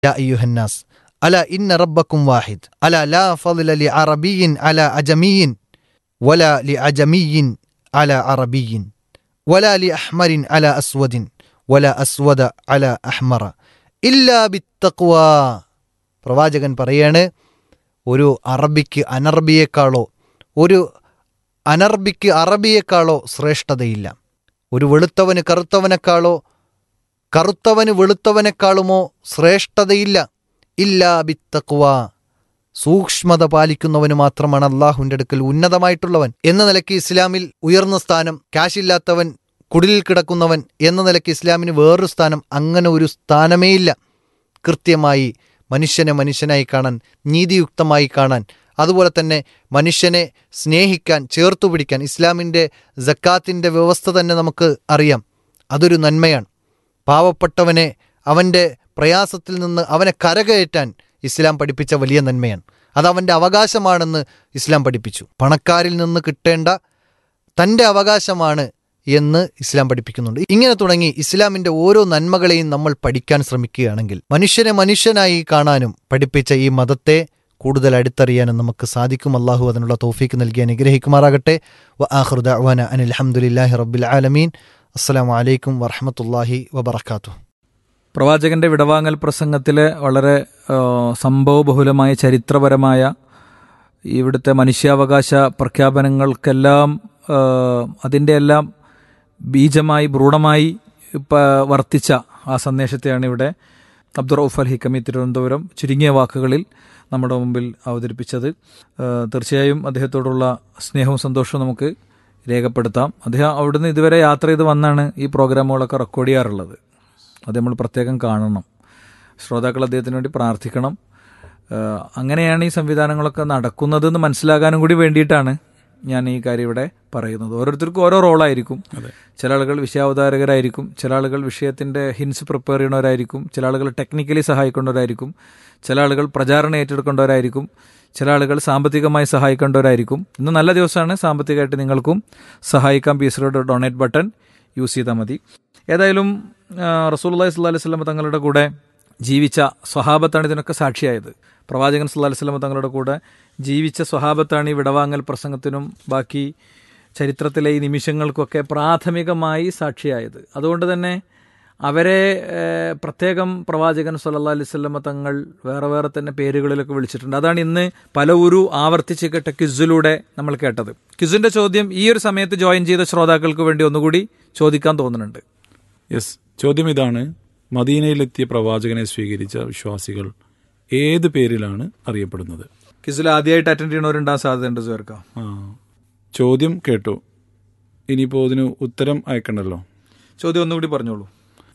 يا أيها الناس ألا إن ربكم واحد ألا لا فضل لعربي على أجمي ولا لعجمي على عربي ولا لأحمر على أسود ولا أسود على أحمر إلا بالتقوى പ്രവാചകൻ പറയാണ് ഒരു അറബിക്ക് അനർബിയേക്കാളോ ഒരു അനർബിക്ക് അറബിയേക്കാളോ ശ്രേഷ്ഠതയില്ല ഒരു വെളുത്തവന് കറുത്തവനേക്കാളോ കറുത്തവന് വെളുത്തവനേക്കാളുമോ ശ്രേഷ്ഠതയില്ല ഇല്ലാ ബിത്തക്വ സൂക്ഷ്മത പാലിക്കുന്നവന് മാത്രമാണ് അള്ളാഹുവിന്റെ അടുക്കൽ ഉന്നതമായിട്ടുള്ളവൻ എന്ന നിലയ്ക്ക് ഇസ്ലാമിൽ ഉയർന്ന സ്ഥാനം കാശില്ലാത്തവൻ കുടിലിൽ കിടക്കുന്നവൻ എന്ന നിലയ്ക്ക് ഇസ്ലാമിന് വേറൊരു സ്ഥാനം അങ്ങനെ ഒരു സ്ഥാനമേ ഇല്ല കൃത്യമായി മനുഷ്യനെ മനുഷ്യനായി കാണാൻ നീതിയുക്തമായി കാണാൻ അതുപോലെ തന്നെ മനുഷ്യനെ സ്നേഹിക്കാൻ ചേർത്തു പിടിക്കാൻ ഇസ്ലാമിൻ്റെ ജക്കാത്തിൻ്റെ വ്യവസ്ഥ തന്നെ നമുക്ക് അറിയാം അതൊരു നന്മയാണ് പാവപ്പെട്ടവനെ അവൻ്റെ പ്രയാസത്തിൽ നിന്ന് അവനെ കരകയറ്റാൻ ഇസ്ലാം പഠിപ്പിച്ച വലിയ നന്മയാണ് അത് അവൻ്റെ അവകാശമാണെന്ന് ഇസ്ലാം പഠിപ്പിച്ചു പണക്കാരിൽ നിന്ന് കിട്ടേണ്ട തൻ്റെ അവകാശമാണ് എന്ന് ഇസ്ലാം പഠിപ്പിക്കുന്നുണ്ട് ഇങ്ങനെ തുടങ്ങി ഇസ്ലാമിൻ്റെ ഓരോ നന്മകളെയും നമ്മൾ പഠിക്കാൻ ശ്രമിക്കുകയാണെങ്കിൽ മനുഷ്യനെ മനുഷ്യനായി കാണാനും പഠിപ്പിച്ച ഈ മതത്തെ കൂടുതൽ അടുത്തറിയാനും നമുക്ക് സാധിക്കും അള്ളാഹു അതിനുള്ള തോഫീക്ക് നൽകി അനുഗ്രഹിക്കുമാറാകട്ടെ വ ആഹ്റുദ അവാന അനിൽ അഹമ്മദില്ലാഹി റബ്ബിൽ ആലമീൻ അസ്സലാമു അലൈക്കും വറഹമത്തല്ലാഹി വബർക്കാത്തു പ്രവാചകന്റെ വിടവാങ്ങൽ പ്രസംഗത്തിലെ വളരെ ആ, സംഭവബഹുലമായ ചരിത്രപരമായ ഇവിടുത്തെ മനുഷ്യാവകാശ പ്രഖ്യാപനങ്ങൾക്കെല്ലാം ആ, അതിൻ്റെ എല്ലാം ബീജമായി ഭ്രൂണമായി പ- വർത്തിച്ച ആ സന്ദേശത്തെയാണ് ഇവിടെ അബ്ദുൾ റൌഫ് അൽ ഹിക്കമി തിരുവനന്തപുരം ചുരുങ്ങിയ വാക്കുകളിൽ നമ്മുടെ മുമ്പിൽ അവതരിപ്പിച്ചത് ആ, തീർച്ചയായും അദ്ദേഹത്തോടുള്ള സ്നേഹവും സന്തോഷവും നമുക്ക് രേഖപ്പെടുത്താം അദ്ദേഹം അവിടുന്ന് ഇതുവരെ യാത്ര ചെയ്ത് വന്നാണ് ഈ പ്രോഗ്രാമുകളൊക്കെ റെക്കോർഡ് ചെയ്യാറുള്ളത് അത് നമ്മൾ പ്രത്യേകം കാണണം ശ്രോതാക്കൾ അദ്ദേഹത്തിന് വേണ്ടി പ്രാർത്ഥിക്കണം ആ, അങ്ങനെയാണ് ഈ സംവിധാനങ്ങളൊക്കെ നടക്കുന്നതെന്ന് മനസ്സിലാകാനും കൂടി വേണ്ടിയിട്ടാണ് ഞാൻ ഈ കാര്യം ഇവിടെ പറയുന്നത് ഓരോരുത്തർക്കും ഓരോ റോളായിരിക്കും ചില ആളുകൾ വിഷയാവതാരകരായിരിക്കും ചില ആളുകൾ വിഷയത്തിന്റെ ഹിൻസ് പ്രിപ്പയർ ചെയ്യണവരായിരിക്കും ചില ആളുകൾ ടെക്നിക്കലി സഹായിക്കേണ്ടവരായിരിക്കും ചില ആളുകൾ പ്രചാരണം ഏറ്റെടുക്കേണ്ടവരായിരിക്കും ചില ആളുകൾ സാമ്പത്തികമായി സഹായിക്കേണ്ടവരായിരിക്കും ഇന്ന് നല്ല ദിവസമാണ് സാമ്പത്തികമായിട്ട് നിങ്ങൾക്കും സഹായിക്കാം പീസറുടെ ഡൊണേറ്റ് ബട്ടൺ യൂസ് ചെയ്താൽ മതി ഏതായാലും റസൂൽ അള്ളഹി സ്വല്ലാ അലൈഹി സ്വലമ തങ്ങളുടെ കൂടെ ജീവിച്ച സ്വഹാബത്താണ് ഇതിനൊക്കെ സാക്ഷിയായത് പ്രവാചകൻ സല്ലാ അലൈഹി സ്വലമ തങ്ങളുടെ കൂടെ ജീവിച്ച സ്വഹാബത്താണ് ഈ വിടവാങ്ങൽ പ്രസംഗത്തിനും ബാക്കി ചരിത്രത്തിലെ ഈ നിമിഷങ്ങൾക്കൊക്കെ പ്രാഥമികമായി സാക്ഷിയായത് അതുകൊണ്ട് തന്നെ അവരെ ഏഹ്, പ്രത്യേകം പ്രവാചകൻ സല്ലല്ലാഹു അലൈഹി വസല്ലമ തങ്ങൾ വേറെ വേറെ തന്നെ പേരുകളിലൊക്കെ വിളിച്ചിട്ടുണ്ട് അതാണ് ഇന്ന് പല ഒരു ആവർത്തിച്ച് കേട്ട ക്വിസിലൂടെ നമ്മൾ കേട്ടത് ക്വിസിന്റെ ചോദ്യം ഈ ഒരു സമയത്ത് ജോയിൻ ചെയ്ത ശ്രോതാക്കൾക്ക് വേണ്ടി ഒന്നുകൂടി ചോദിക്കാൻ തോന്നുന്നുണ്ട് യെസ് ചോദ്യം ഇതാണ് മദീനയിലെത്തിയ പ്രവാചകനെ സ്വീകരിച്ച വിശ്വാസികൾ ഏത് പേരിലാണ് അറിയപ്പെടുന്നത് ക്വിസിൽ ആദ്യമായിട്ട് അറ്റൻഡ് ചെയ്യണവരുണ്ടാകാൻ സാധ്യതയുണ്ട് ചേർക്കാം ആ ചോദ്യം കേട്ടു ഇനിയിപ്പോൾ ഇതിന് ഉത്തരം അയക്കണ്ടല്ലോ ചോദ്യം ഒന്നുകൂടി പറഞ്ഞോളൂ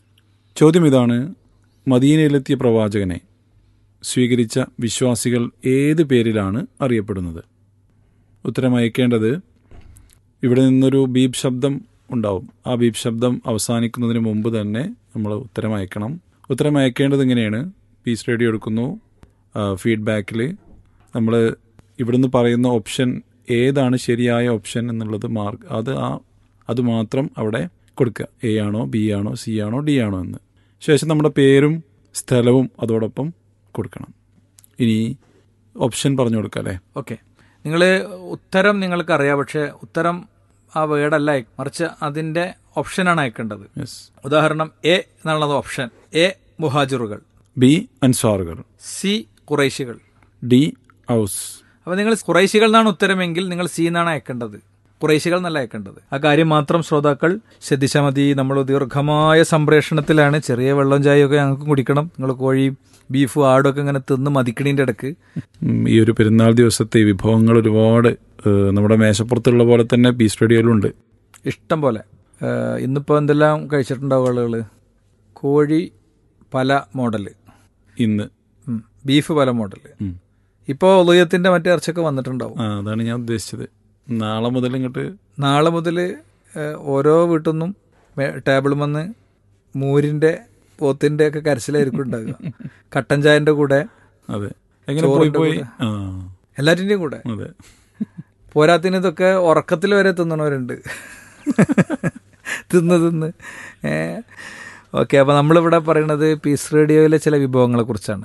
ചോദ്യം ഇതാണ് മദീനയിലെത്തിയ പ്രവാചകനെ സ്വീകരിച്ച വിശ്വാസികൾ ഏത് പേരിലാണ് അറിയപ്പെടുന്നത് ഉത്തരം അയക്കേണ്ടത് ഇവിടെ നിന്നൊരു ബീപ് ശബ്ദം ഉണ്ടാവും ആ ബീപ് ശബ്ദം അവസാനിക്കുന്നതിന് മുമ്പ് തന്നെ നമ്മൾ ഉത്തരം അയക്കണം ഉത്തരം അയക്കേണ്ടത് ഇങ്ങനെയാണ് പീസ് റേഡിയോ എടുക്കുന്നു ഫീഡ്ബാക്കിൽ നമ്മൾ ഇവിടുന്ന് പറയുന്ന ഓപ്ഷൻ ഏതാണ് ശരിയായ ഓപ്ഷൻ എന്നുള്ളത് മാർക്ക് അത് ആ അത് മാത്രം അവിടെ കൊടുക്കുക എ ആണോ ബി ആണോ സി ആണോ ഡി ആണോ എന്ന് ശേഷം നമ്മുടെ പേരും സ്ഥലവും അതോടൊപ്പം കൊടുക്കണം ഇനി ഓപ്ഷൻ പറഞ്ഞു കൊടുക്കാം അല്ലേ ഓക്കെ നിങ്ങൾ ഉത്തരം നിങ്ങൾക്ക് അറിയാം പക്ഷേ ഉത്തരം ആ വേർഡല്ല അയ- മറിച്ച് അതിന്റെ ഓപ്ഷനാണ് അയക്കേണ്ടത് യെസ് ഉദാഹരണം എ എന്നുള്ളത് ഓപ്ഷൻ എ മുഹാജിറുകൾ ബി അൻസ്വാറുകൾ സി കുറൈശികൾ ഡി ഔസ് അപ്പോൾ നിങ്ങൾ കുറൈശികൾ എന്നാണ് ഉത്തരമെങ്കിൽ നിങ്ങൾ സി എന്നാണ് അയക്കേണ്ടത് കുറേശികൾ എന്നല്ല അയക്കേണ്ടത് ആ കാര്യം മാത്രം ശ്രോതാക്കൾ ശ്രദ്ധിച്ചാൽ മതി നമ്മൾ ദീർഘമായ സംപ്രേഷണത്തിലാണ് ചെറിയ വെള്ളം ചായയൊക്കെ ഞങ്ങൾക്ക് കുടിക്കണം നിങ്ങൾ കോഴിയും ബീഫും ആടും ഒക്കെ ഇങ്ങനെ തിന്ന് മതിക്കണീൻ്റെ ഇടക്ക് ഉം, ഈ ഒരു പെരുന്നാൾ ദിവസത്തെ വിഭവങ്ങൾ ഒരുപാട് ഏഹ്, നമ്മുടെ മേശപ്പുറത്തുള്ള പോലെ തന്നെ പി സ്റ്റഡിയോയിലുണ്ട് ഇഷ്ടം പോലെ ഏഹ് ഇന്നിപ്പോൾ എന്തെല്ലാം കഴിച്ചിട്ടുണ്ടാവും ആളുകൾ കോഴി പല മോഡല് ഇന്ന് ഉം. ബീഫ് പല മോഡല് ഉം. ഇപ്പോൾ ഉദയത്തിൻ്റെ മറ്റേ ഇറച്ചൊക്കെ വന്നിട്ടുണ്ടാവും ആ അതാണ് ഞാൻ ഉദ്ദേശിച്ചത് നാളെ മുതൽ ഇങ്ങോട്ട് നാളെ മുതൽ ഓരോ വീട്ടിൽ നിന്നും ടേബിൾ വന്ന് മൂരിൻ്റെ പോത്തിൻ്റെ ഒക്കെ കരച്ചിലായിരിക്കും ഉണ്ടാകുക കട്ടൻ ചായൻ്റെ കൂടെ അതെ എങ്ങനെ പോയി ചോറിന്റെ പോയി കൂടെ. ആ എല്ലാറ്റിൻ്റെയും കൂടെ അതെ പോരാത്തിന് ഇതൊക്കെ ഉറക്കത്തിൽ വരെ തിന്നണവരുണ്ട് തിന്ന് തിന്ന് ഏ ഓക്കെ അപ്പോൾ നമ്മളിവിടെ പറയുന്നത് പീസ് റേഡിയോയിലെ ചില വിഭവങ്ങളെ കുറിച്ചാണ്